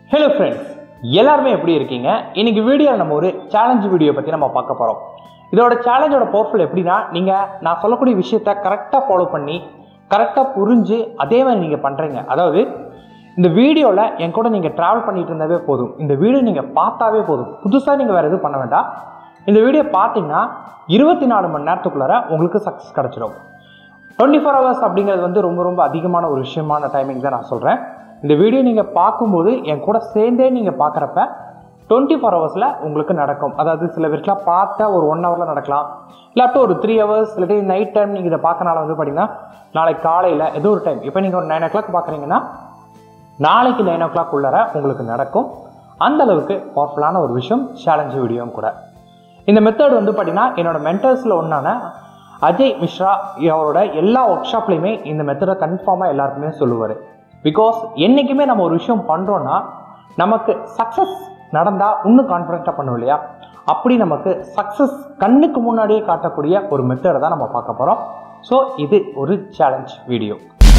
hello friends எல்லாருமே எப்படி இருக்கீங்க இன்னைக்கு வீடியோவில் நம்ம ஒரு சேலஞ்ச் வீடியோ பற்றி நம்ம பார்க்க போகிறோம் இதோட சேலஞ்சோட பவர்ஃபுல் எப்படின்னா நீங்கள் நான் சொல்லக்கூடிய விஷயத்த கரெக்டாக ஃபாலோ பண்ணி கரெக்டாக புரிஞ்சு அதே மாதிரி நீங்கள் பண்ணுறீங்க அதாவது இந்த வீடியோவில் என் கூட நீங்கள் ட்ராவல் பண்ணிட்டு இருந்தாவே போதும் இந்த வீடியோ நீங்கள் பார்த்தாவே போதும் புதுசாக நீங்கள் வேறு எதுவும் பண்ண வேண்டாம் இந்த வீடியோ பார்த்தீங்கன்னா இருபத்தி நாலு மணி நேரத்துக்குள்ளார உங்களுக்கு சக்ஸஸ் கிடச்சிடும் டுவெண்ட்டி ஃபோர் ஹவர்ஸ் அப்படிங்கிறது வந்து ரொம்ப ரொம்ப அதிகமான ஒரு விஷயமான டைமிங் தான் நான் சொல்கிறேன் இந்த வீடியோ நீங்கள் பார்க்கும்போது என் கூட சேர்ந்தே நீங்கள் பார்க்குறப்ப டுவெண்ட்டி ஃபோர் ஹவர்ஸில் உங்களுக்கு நடக்கும் அதாவது சில பேருக்குலாம் பார்த்தா ஒரு ஒன் ஹவரில் நடக்கலாம் இல்லாட்டி ஒரு த்ரீ ஹவர்ஸ் இல்லாட்டி நைட் டைம் நீங்கள் இதை பார்க்கனால வந்து பார்த்தீங்கன்னா நாளைக்கு காலையில் ஏதோ ஒரு டைம் இப்போ நீங்கள் ஒரு நைன் ஓ கிளாக் பார்க்குறீங்கன்னா நாளைக்கு நைன் ஓ கிளாக் உள்ளார உங்களுக்கு நடக்கும் அந்த அளவுக்கு பவர்ஃபுல்லான ஒரு விஷயம் சேலஞ்சு வீடியோவும் கூட இந்த மெத்தட் வந்து பார்த்தீங்கன்னா என்னோட மென்டர்ஸில் ஒன்றான அஜய் மிஸ்ரா அவரோட எல்லா ஒர்க் ஷாப்லையுமே இந்த மெத்தடை கன்ஃபார்மாக எல்லாருக்குமே சொல்லுவார் பிகாஸ் என்றைக்குமே நம்ம ஒரு விஷயம் பண்ணுறோன்னா நமக்கு சக்ஸஸ் நடந்தால் இன்னும் கான்ஃபிடென்ட்டாக பண்ணுவோம் இல்லையா அப்படி நமக்கு சக்ஸஸ் கண்ணுக்கு முன்னாடியே காட்டக்கூடிய ஒரு மெத்தடை தான் நம்ம பார்க்க போகிறோம் ஸோ இது ஒரு சேலஞ்ச் வீடியோ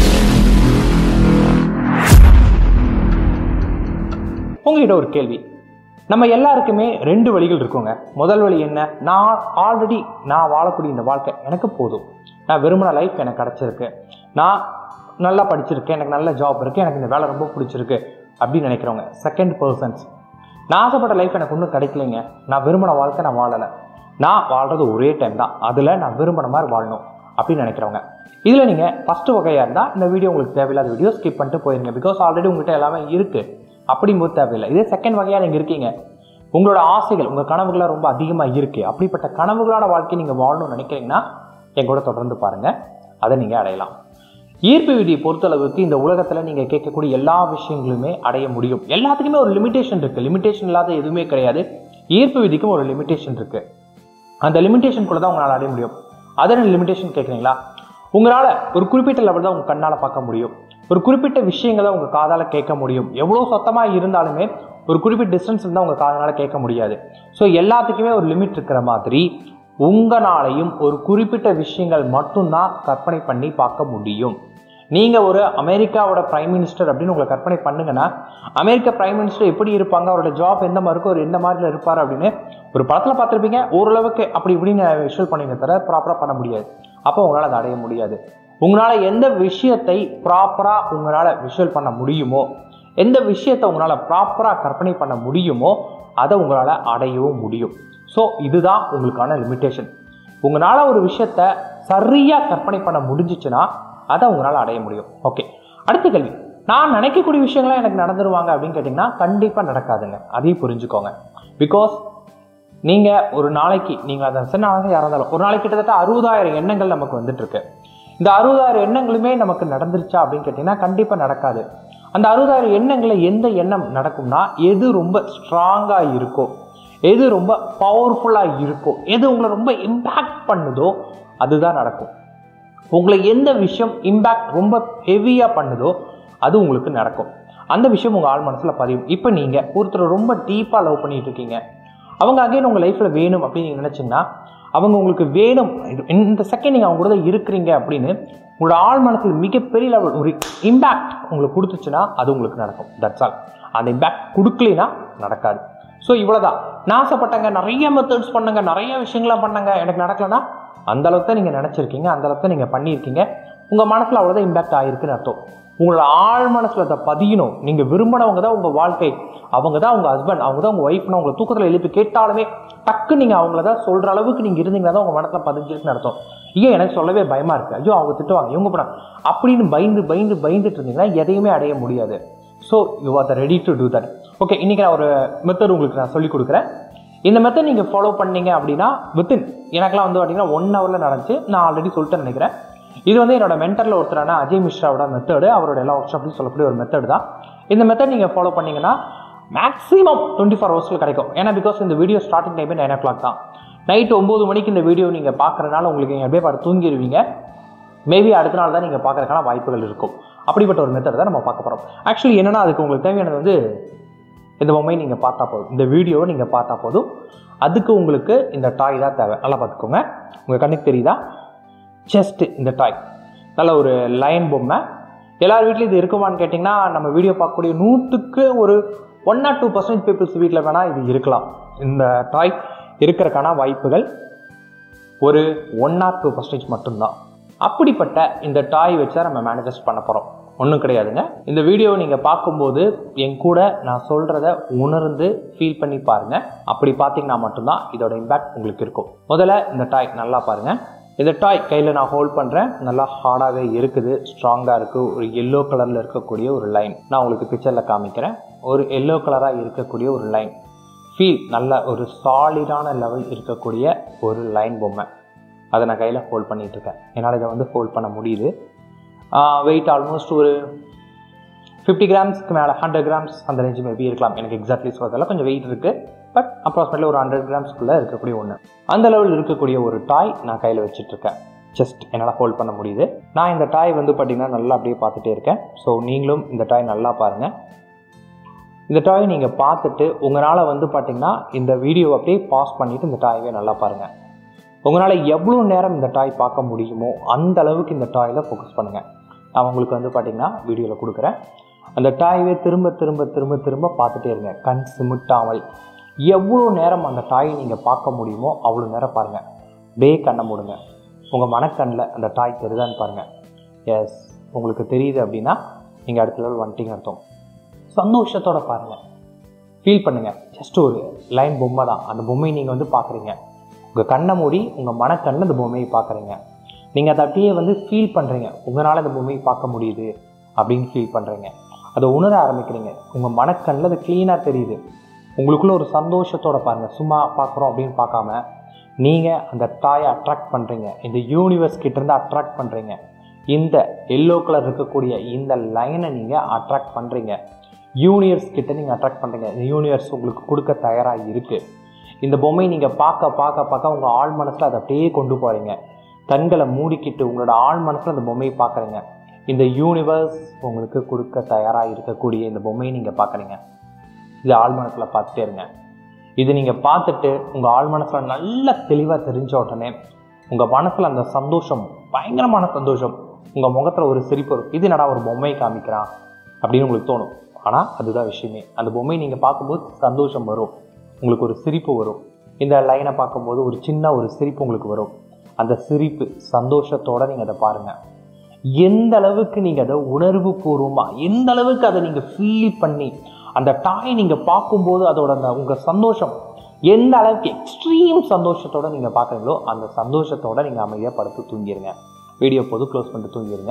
உங்ககிட்ட ஒரு கேள்வி நம்ம எல்லாருக்குமே ரெண்டு வழிகள் இருக்குங்க முதல் வழி என்ன நான் ஆல்ரெடி நான் வாழக்கூடிய இந்த வாழ்க்கை எனக்கு போதும் நான் விரும்பின லைஃப் எனக்கு கிடச்சிருக்கு நான் நல்லா படிச்சிருக்கேன் எனக்கு நல்ல ஜாப் இருக்குது எனக்கு இந்த வேலை ரொம்ப பிடிச்சிருக்கு அப்படின்னு நினைக்கிறவங்க செகண்ட் பர்சன்ஸ் நான் ஆசைப்பட்ட லைஃப் எனக்கு இன்னும் கிடைக்கலைங்க நான் விரும்பின வாழ்க்கை நான் வாழலை நான் வாழ்கிறது ஒரே டைம் தான் அதில் நான் விரும்பின மாதிரி வாழணும் அப்படின்னு நினைக்கிறவங்க இதில் நீங்கள் ஃபஸ்ட்டு வகையாக இருந்தால் இந்த வீடியோ உங்களுக்கு தேவையில்லாத வீடியோ ஸ்கிப் பண்ணிட்டு போயிருங்க பிகாஸ் ஆல்ரெடி உங்கள்கிட்ட எல்லாமே இருக்குது அப்படிங்கும்போது தேவையில்லை இதே செகண்ட் வகையாக நீங்கள் இருக்கீங்க உங்களோட ஆசைகள் உங்கள் கனவுகளாக ரொம்ப அதிகமாக இருக்குது அப்படிப்பட்ட கனவுகளான வாழ்க்கையை நீங்கள் வாழணும்னு நினைக்கிறீங்கன்னா என் கூட தொடர்ந்து பாருங்கள் அதை நீங்கள் அடையலாம் ஈர்ப்பு விதியை பொறுத்தளவுக்கு இந்த உலகத்தில் நீங்கள் கேட்கக்கூடிய எல்லா விஷயங்களுமே அடைய முடியும் எல்லாத்துக்குமே ஒரு லிமிடேஷன் இருக்குது லிமிடேஷன் இல்லாத எதுவுமே கிடையாது ஈர்ப்பு விதிக்கும் ஒரு லிமிடேஷன் இருக்குது அந்த லிமிடேஷனுக்குள்ள தான் உங்களால் அடைய முடியும் அதே லிமிடேஷன் கேட்குறீங்களா உங்களால் ஒரு குறிப்பிட்ட லெவல் தான் உங்கள் கண்ணால் பார்க்க முடியும் ஒரு குறிப்பிட்ட விஷயங்களை உங்கள் காதால் கேட்க முடியும் எவ்வளோ சத்தமாக இருந்தாலுமே ஒரு குறிப்பிட்ட டிஸ்டன்ஸ் இருந்தால் உங்கள் காதனால் கேட்க முடியாது ஸோ எல்லாத்துக்குமே ஒரு லிமிட் இருக்கிற மாதிரி உங்களாலையும் ஒரு குறிப்பிட்ட விஷயங்கள் மட்டும்தான் கற்பனை பண்ணி பார்க்க முடியும் நீங்கள் ஒரு அமெரிக்காவோட பிரைம் மினிஸ்டர் அப்படின்னு உங்களை கற்பனை பண்ணுங்கன்னா அமெரிக்க பிரைம் மினிஸ்டர் எப்படி இருப்பாங்க அவரோட ஜாப் எந்த மாதிரி இருக்கும் அவர் எந்த மாதிரில இருப்பார் அப்படின்னு ஒரு படத்தில் பார்த்துருப்பீங்க ஓரளவுக்கு அப்படி இப்படின்னு விஷுவல் பண்ணீங்க தவிர ப்ராப்பராக பண்ண முடியாது அப்போ உங்களால் அதை அடைய முடியாது உங்களால் எந்த விஷயத்தை ப்ராப்பராக உங்களால் விஷுவல் பண்ண முடியுமோ எந்த விஷயத்தை உங்களால் ப்ராப்பராக கற்பனை பண்ண முடியுமோ அதை உங்களால் அடையவும் முடியும் ஸோ இதுதான் உங்களுக்கான லிமிட்டேஷன் உங்களால் ஒரு விஷயத்த சரியாக கற்பனை பண்ண முடிஞ்சிச்சுன்னா அதை உங்களால் அடைய முடியும் ஓகே அடுத்த கேள்வி நான் நினைக்கக்கூடிய விஷயங்கள்லாம் எனக்கு நடந்துருவாங்க அப்படின்னு கேட்டிங்கன்னா கண்டிப்பாக நடக்காதுங்க அதையும் புரிஞ்சுக்கோங்க பிகாஸ் நீங்கள் ஒரு நாளைக்கு நீங்கள் அதை சின்ன யாராக இருந்தாலும் ஒரு நாளைக்கு கிட்டத்தட்ட அறுபதாயிரம் எண்ணங்கள் நமக்கு வந்துட்டு இருக்கு இந்த அறுபதாயிரம் எண்ணங்களுமே நமக்கு நடந்துருச்சா அப்படின்னு கேட்டிங்கன்னா கண்டிப்பாக நடக்காது அந்த அறுபதாயிரம் எண்ணங்களில் எந்த எண்ணம் நடக்கும்னா எது ரொம்ப ஸ்ட்ராங்காக இருக்கோ எது ரொம்ப பவர்ஃபுல்லாக இருக்கோ எது உங்களை ரொம்ப இம்பேக்ட் பண்ணுதோ அதுதான் நடக்கும் உங்களை எந்த விஷயம் இம்பேக்ட் ரொம்ப ஹெவியாக பண்ணுதோ அது உங்களுக்கு நடக்கும் அந்த விஷயம் உங்கள் ஆள் மனசில் பதியும் இப்போ நீங்கள் ஒருத்தர் ரொம்ப டீப்பாக லவ் பண்ணிட்டு இருக்கீங்க அவங்க அகைன் உங்கள் லைஃப்பில் வேணும் அப்படின்னு நீங்கள் நினச்சிங்கன்னா அவங்க உங்களுக்கு வேணும் இந்த செகண்ட் நீங்கள் அவங்க கூட தான் இருக்கிறீங்க அப்படின்னு உங்களோட ஆள் மனசில் மிகப்பெரிய லெவல் ஒரு இம்பேக்ட் உங்களுக்கு கொடுத்துச்சுன்னா அது உங்களுக்கு நடக்கும் தட்ஸ் ஆல் அந்த இம்பேக்ட் கொடுக்கலைன்னா நடக்காது ஸோ இவ்வளோதான் நான் ஆசைப்பட்டங்க நிறைய மெத்தட்ஸ் பண்ணங்க நிறைய விஷயங்கள்லாம் பண்ணங்க எனக்கு நடக்கலைன்னா அந்த அளவுக்கு தான் நீங்கள் நினச்சிருக்கீங்க அந்த அளவுக்கு தான் நீங்கள் பண்ணியிருக்கீங்க உங்கள் மனசில் அவ்வளோதான் இம்பேக்ட் ஆகிருக்குன்னு அர்த்தம் உங்களோட ஆழ் மனசில் அதை பதியணும் நீங்கள் விரும்பினவங்க தான் உங்கள் வாழ்க்கை அவங்க தான் உங்கள் ஹஸ்பண்ட் அவங்க தான் உங்கள் ஒய்ஃப்னு உங்களை தூக்கத்தில் எழுப்பி கேட்டாலுமே டக்கு நீங்கள் அவங்கள தான் சொல்கிற அளவுக்கு நீங்கள் இருந்தீங்கன்னா தான் உங்கள் மனசில் பதிஞ்சிருக்குன்னு அர்த்தம் ஐயோ எனக்கு சொல்லவே பயமாக இருக்குது ஐயோ அவங்க திட்டுவாங்க இவங்க பண்ண அப்படின்னு பயந்து பயந்து பயந்துட்டு இருந்தீங்கன்னா எதையுமே அடைய முடியாது so you are the ready to do that okay இன்றைக்கி நான் ஒரு மெத்தட் உங்களுக்கு நான் சொல்லிக் கொடுக்குறேன் இந்த மெத்தட் நீங்கள் ஃபாலோ பண்ணீங்க அப்படின்னா வித்தின் எனக்குலாம் வந்து பார்த்தீங்கன்னா ஒன் ஹவரில் நடந்துச்சு நான் ஆல்ரெடி சொல்லிட்டு நினைக்கிறேன் இது வந்து என்னோட மென்டரில் ஒருத்தரான அஜய் மிஸ்ராவோட மெத்தடு அவரோட எல்லா ஒர்க் ஷாப்லையும் சொல்லக்கூடிய ஒரு மெத்தட் தான் இந்த மெத்தட் நீங்கள் ஃபாலோ பண்ணீங்கன்னா மேக்ஸிமம் டுவெண்ட்டி ஃபோர் ஹவர்ஸில் கிடைக்கும் ஏன்னா பிகாஸ் இந்த வீடியோ ஸ்டார்டிங் டைமே நைன் ஓ கிளாக் தான் நைட் ஒம்பது மணிக்கு இந்த வீடியோ நீங்கள் பார்க்குறதுனால உங்களுக்கு நீங்கள் அப்படியே பார்த்து தூங்கிடுவீங்க மேபி அடுத்த நாள் தான் நீங்கள் பார்க்குறதுக்கான வாய்ப்புகள் இருக்கும் அப்படிப்பட்ட ஒரு மெத்தட் தான் நம்ம பார்க்க போகிறோம் ஆக்சுவலி என்னென்னா அதுக்கு உங்களுக்கு தேவையானது வந்து இந்த பொம்மையை நீங்கள் பார்த்தா போதும் இந்த வீடியோவை நீங்கள் பார்த்தா போதும் அதுக்கு உங்களுக்கு இந்த டாய் தான் தேவை நல்லா பார்த்துக்கோங்க உங்கள் கண்ணுக்கு தெரியுதா செஸ்ட்டு இந்த டாய் நல்ல ஒரு லைன் பொம்மை எல்லார் வீட்லையும் இது இருக்குமான்னு கேட்டிங்கன்னா நம்ம வீடியோ பார்க்கக்கூடிய நூற்றுக்கு ஒரு one or two percent peoples வீட்டில் வேணால் இது இருக்கலாம் இந்த டாய் இருக்கிறக்கான வாய்ப்புகள் ஒரு ஒன் ஆர் டூ பர்சன்டேஜ் மட்டும்தான் அப்படிப்பட்ட இந்த டாய் வச்சா நம்ம மேனிஃபெஸ்ட் பண்ண போகிறோம் ஒன்றும் கிடையாதுங்க இந்த வீடியோவை நீங்கள் பார்க்கும்போது என் கூட நான் சொல்கிறத உணர்ந்து ஃபீல் பண்ணி பாருங்கள் அப்படி பார்த்தீங்கன்னா மட்டும்தான் இதோட இம்பேக்ட் உங்களுக்கு இருக்கும் முதல்ல இந்த டாய் நல்லா பாருங்கள் இந்த டாய் கையில் நான் ஹோல்ட் பண்ணுறேன் நல்லா ஹார்டாகவே இருக்குது ஸ்ட்ராங்காக இருக்குது ஒரு எல்லோ கலரில் இருக்கக்கூடிய ஒரு லைன் நான் உங்களுக்கு பிக்சரில் காமிக்கிறேன் ஒரு எல்லோ கலராக இருக்கக்கூடிய ஒரு லைன் ஃபீல் நல்ல ஒரு சாலிடான லெவல் இருக்கக்கூடிய ஒரு லைன் பொம்மை அதை நான் கையில் ஹோல்ட் பண்ணிகிட்டு இருக்கேன் என்னால் இதை வந்து ஹோல்ட் பண்ண முடியுது வெயிட் ஆல்மோஸ்ட் ஒரு ஃபிஃப்டி கிராம்ஸ்க்கு மேலே ஹண்ட்ரட் கிராம்ஸ் அந்த ரேஞ்சு மேபி இருக்கலாம் எனக்கு எக்ஸாக்ட்லி சொல்றதில்ல கொஞ்சம் வெயிட் இருக்குது பட் அப்ராக்சிமேட்லி ஒரு ஹண்ட்ரட் கிராம்ஸ்க்குள்ளே இருக்கக்கூடிய ஒன்று அந்த லெவலில் இருக்கக்கூடிய ஒரு டாய் நான் கையில் வச்சிட்ருக்கேன் ஜஸ்ட் என்னால் ஹோல்ட் பண்ண முடியுது நான் இந்த டாய் வந்து பார்த்திங்கன்னா நல்லா அப்படியே பார்த்துட்டே இருக்கேன் ஸோ நீங்களும் இந்த டாய் நல்லா பாருங்கள் இந்த டாய் நீங்கள் பார்த்துட்டு உங்களால் வந்து பார்த்தீங்கன்னா இந்த வீடியோ அப்படியே பாஸ் பண்ணிவிட்டு இந்த டாயவே நல்லா பாருங்கள் உங்களால் எவ்வளோ நேரம் இந்த டாய் பார்க்க முடியுமோ அந்த அளவுக்கு இந்த டாயில் ஃபோக்கஸ் பண்ணுங்கள் நான் உங்களுக்கு வந்து பார்த்தீங்கன்னா வீடியோவில் கொடுக்குறேன் அந்த டாயவே திரும்ப திரும்ப திரும்ப திரும்ப பார்த்துட்டே இருங்க கண் சிமிட்டாமல் எவ்வளோ நேரம் அந்த டாயை நீங்கள் பார்க்க முடியுமோ அவ்வளோ நேரம் பாருங்கள் டே கண்ணை மூடுங்க உங்கள் மனக்கண்ணில் அந்த டாய் தெரியுதான்னு பாருங்கள் எஸ் உங்களுக்கு தெரியுது அப்படின்னா நீங்கள் அடுத்த லெவல் வந்துட்டீங்க அர்த்தம் சந்தோஷத்தோட பாருங்கள் ஃபீல் பண்ணுங்கள் ஜஸ்ட் ஒரு லைன் பொம்மை தான் அந்த பொம்மையை நீங்கள் வந்து பார்க்குறீங்க உங்கள் கண்ணை மூடி உங்கள் மனக்கண்ணில் அந்த பொம்மையை பார்க்குறீங்க நீங்கள் அதை அப்படியே வந்து ஃபீல் பண்ணுறீங்க உங்களால் அந்த பொம்மையை பார்க்க முடியுது அப்படின்னு ஃபீல் பண்ணுறீங்க அதை உணர ஆரம்பிக்கிறீங்க உங்கள் மனக்கண்ணில் அது க்ளீனாக தெரியுது உங்களுக்குள்ள ஒரு சந்தோஷத்தோட பாருங்கள் சும்மா பார்க்குறோம் அப்படின்னு பார்க்காம நீங்கள் அந்த டாயை அட்ராக்ட் பண்ணுறீங்க இந்த யூனிவர்ஸ் கிட்டேருந்து அட்ராக்ட் பண்ணுறீங்க இந்த எல்லோ கலர் இருக்கக்கூடிய இந்த லைனை நீங்கள் அட்ராக்ட் பண்ணுறீங்க யூனிவர்ஸ் கிட்ட நீங்கள் அட்ராக்ட் பண்ணுறீங்க இந்த யூனிவர்ஸ் உங்களுக்கு கொடுக்க தயாராக இருக்குது இந்த பொம்மையை நீங்கள் பார்க்க பார்க்க பார்க்க உங்கள் ஆள் மனசில் அதை அப்படியே கொண்டு போகிறீங்க கண்களை மூடிக்கிட்டு உங்களோட ஆள் மனசில் அந்த பொம்மையை பார்க்குறீங்க இந்த யூனிவர்ஸ் உங்களுக்கு கொடுக்க தயாராக இருக்கக்கூடிய இந்த பொம்மையை நீங்கள் பார்க்குறீங்க இது ஆள் மனசில் பார்த்துட்டே இருங்க இது நீங்கள் பார்த்துட்டு உங்கள் ஆள் மனசில் நல்ல தெளிவாக தெரிஞ்ச உடனே உங்கள் மனசில் அந்த சந்தோஷம் பயங்கரமான சந்தோஷம் உங்கள் முகத்தில் ஒரு சிரிப்பு வரும் இது நடா ஒரு பொம்மையை காமிக்கிறான் அப்படின்னு உங்களுக்கு தோணும் ஆனால் அதுதான் விஷயமே அந்த பொம்மையை நீங்கள் பார்க்கும்போது சந்தோஷம் வரும் உங்களுக்கு ஒரு சிரிப்பு வரும் இந்த லைனை பார்க்கும்போது ஒரு சின்ன ஒரு சிரிப்பு உங்களுக்கு வரும் அந்த சிரிப்பு சந்தோஷத்தோடு நீங்கள் அதை பாருங்கள் எந்த அளவுக்கு நீங்கள் அதை உணர்வு பூர்வமாக எந்த அளவுக்கு அதை நீங்கள் ஃபீல் பண்ணி அந்த டாய் நீங்கள் பார்க்கும்போது அதோட அந்த உங்கள் சந்தோஷம் எந்த அளவுக்கு எக்ஸ்ட்ரீம் சந்தோஷத்தோடு நீங்கள் பார்க்குறீங்களோ அந்த சந்தோஷத்தோடு நீங்கள் அமைதியாக படுத்து தூங்கிடுங்க வீடியோ போது க்ளோஸ் பண்ணிட்டு தூங்கிடுங்க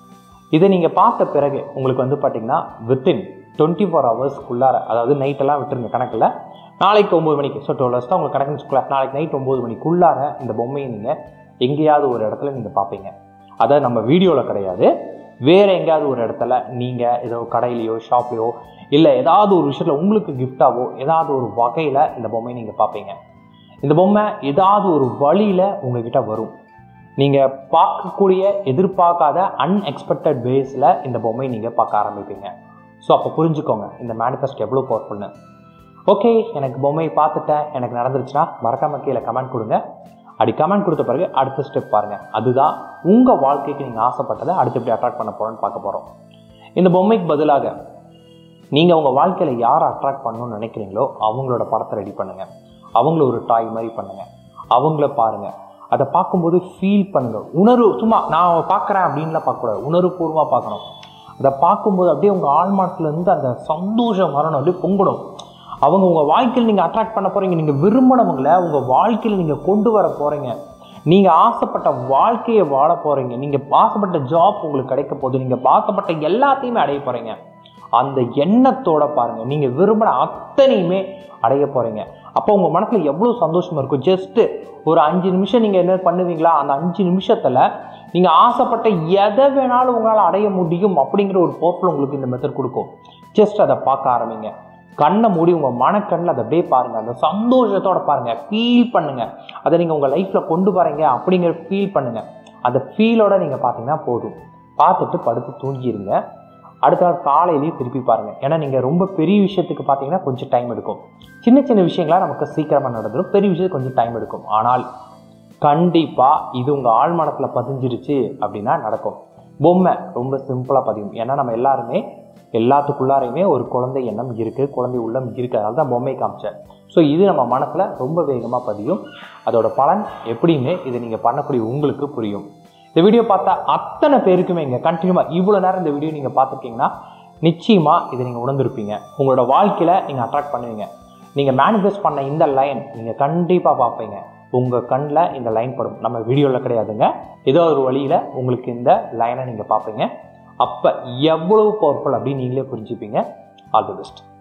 இதை நீங்கள் பார்த்த பிறகு உங்களுக்கு வந்து பார்த்தீங்கன்னா வித்தின் டுவெண்ட்டி ஃபோர் ஹவர்ஸ்க்குள்ளார அதாவது நைட்டெல்லாம் விட்டுருங்க கணக்கில் நாளைக்கு ஒம்பது மணிக்கு ஸோ டுவெல் ஹவர்ஸ் தான் உங்களுக்கு கணக்கு வச்சுக்கலாம் நாளைக்கு நைட் ஒம்பது மணிக்குள்ளார இந்த பொம்மையை நீங்கள் எங்கேயாவது ஒரு இடத்துல நீங்கள் பார்ப்பீங்க அதை நம்ம வீடியோவில் கிடையாது வேறு எங்கேயாவது ஒரு இடத்துல நீங்கள் ஏதோ கடையிலையோ ஷாப்லேயோ இல்லை ஏதாவது ஒரு விஷயத்தில் உங்களுக்கு கிஃப்டாவோ ஏதாவது ஒரு வகையில் இந்த பொம்மையை நீங்கள் பார்ப்பீங்க இந்த பொம்மை ஏதாவது ஒரு வழியில் உங்ககிட்ட வரும் நீங்கள் பார்க்கக்கூடிய எதிர்பார்க்காத அன்எக்ஸ்பெக்டட் வேஸில் இந்த பொம்மையை நீங்கள் பார்க்க ஆரம்பிப்பீங்க ஸோ அப்போ புரிஞ்சுக்கோங்க இந்த மேனிஃபெஸ்ட் எவ்வளோ பவர்ஃபுல்னு ஓகே எனக்கு பொம்மையை பார்த்துட்டேன் எனக்கு நடந்துருச்சுன்னா மறக்காம கீழே கமெண்ட் கொடுங்க அப்படி கமெண்ட் கொடுத்த பிறகு அடுத்த ஸ்டெப் பாருங்கள் அதுதான் உங்கள் வாழ்க்கைக்கு நீங்கள் ஆசைப்பட்டதை அடுத்து எப்படி அட்ராக்ட் பண்ண போகிறோன்னு பார்க்க போகிறோம் இந்த பொம்மைக்கு பதிலாக நீங்கள் உங்கள் வாழ்க்கையில் யாரை அட்ராக்ட் பண்ணணும்னு நினைக்கிறீங்களோ அவங்களோட படத்தை ரெடி பண்ணுங்கள் அவங்கள ஒரு டாய் மாதிரி பண்ணுங்கள் அவங்கள பாருங்கள் அதை பார்க்கும்போது ஃபீல் பண்ணுங்கள் உணர்வு சும்மா நான் பார்க்குறேன் அப்படின்லாம் பார்க்கக்கூடாது உணர்வுபூர்வமாக பார்க்கணும் அதை பார்க்கும்போது அப்படியே உங்கள் ஆழ்மாட்டிலேருந்து அந்த சந்தோஷம் வரணும் அப்படியே பொங்கணும் அவங்க உங்கள் வாழ்க்கையில் நீங்கள் அட்ராக்ட் பண்ண போகிறீங்க நீங்கள் விரும்பினவங்களை உங்கள் வாழ்க்கையில் நீங்கள் கொண்டு வர போகிறீங்க நீங்கள் ஆசைப்பட்ட வாழ்க்கையை வாழ போகிறீங்க நீங்கள் ஆசைப்பட்ட ஜாப் உங்களுக்கு கிடைக்க போகுது நீங்கள் ஆசைப்பட்ட எல்லாத்தையுமே அடைய போகிறீங்க அந்த எண்ணத்தோட பாருங்கள் நீங்கள் விரும்பின அத்தனையுமே அடைய போகிறீங்க அப்போ உங்கள் மனசில் எவ்வளோ சந்தோஷமாக இருக்கும் ஜஸ்ட்டு ஒரு அஞ்சு நிமிஷம் நீங்கள் என்ன பண்ணுவீங்களா அந்த அஞ்சு நிமிஷத்தில் நீங்கள் ஆசைப்பட்ட எதை வேணாலும் உங்களால் அடைய முடியும் அப்படிங்கிற ஒரு போர்ஃபுல் உங்களுக்கு இந்த மெத்தட் கொடுக்கும் ஜஸ்ட் அதை பார்க்க ஆரம்பிங்க கண்ணை மூடி உங்கள் மனக்கண்ணில் அதை அப்படியே பாருங்கள் அந்த சந்தோஷத்தோட பாருங்கள் ஃபீல் பண்ணுங்கள் அதை நீங்கள் உங்கள் லைஃப்பில் கொண்டு வரீங்க அப்படிங்கிற ஃபீல் பண்ணுங்கள் அந்த ஃபீலோட நீங்கள் பார்த்தீங்கன்னா போதும் பார்த்துட்டு படுத்து தூங்கிடுங்க அடுத்த நாள் காலையிலேயே திருப்பி பாருங்கள் ஏன்னா நீங்கள் ரொம்ப பெரிய விஷயத்துக்கு பார்த்தீங்கன்னா கொஞ்சம் டைம் எடுக்கும் சின்ன சின்ன விஷயங்களாக நமக்கு சீக்கிரமாக நடந்துடும் பெரிய விஷயத்துக்கு கொஞ்சம் டைம் எடுக்கும் ஆனால் கண்டிப்பாக இது உங்கள் ஆழ்மனத்தில் பதிஞ்சிருச்சு அப்படின்னா நடக்கும் பொம்மை ரொம்ப சிம்பிளாக பதியும் ஏன்னா நம்ம எல்லாருமே எல்லாத்துக்குள்ளாரையுமே ஒரு குழந்தை எண்ணம் இருக்குது குழந்தை உள்ளம் இருக்குது அதனால தான் பொம்மை காமிச்சேன் ஸோ இது நம்ம மனசில் ரொம்ப வேகமாக பதியும் அதோட பலன் எப்படின்னு இதை நீங்கள் பண்ணக்கூடிய உங்களுக்கு புரியும் இந்த வீடியோ பார்த்தா அத்தனை பேருக்குமே இங்கே கண்டினியூவாக இவ்வளோ நேரம் இந்த வீடியோ நீங்கள் பார்த்துருக்கீங்கன்னா நிச்சயமாக இதை நீங்கள் உணர்ந்திருப்பீங்க உங்களோட வாழ்க்கையில் நீங்கள் அட்ராக்ட் பண்ணுவீங்க நீங்கள் மேனிஃபெஸ்ட் பண்ண இந்த லைன் நீங்கள் கண்டிப்பாக பார்ப்பீங்க உங்கள் கண்ணில் இந்த லைன் படும் நம்ம வீடியோவில் கிடையாதுங்க ஏதோ ஒரு வழியில் உங்களுக்கு இந்த லைனை நீங்கள் பார்ப்பீங்க அப்போ எவ்வளவு பவர்ஃபுல் அப்படின்னு நீங்களே புரிஞ்சுப்பீங்க ஆல் தி பெஸ்ட்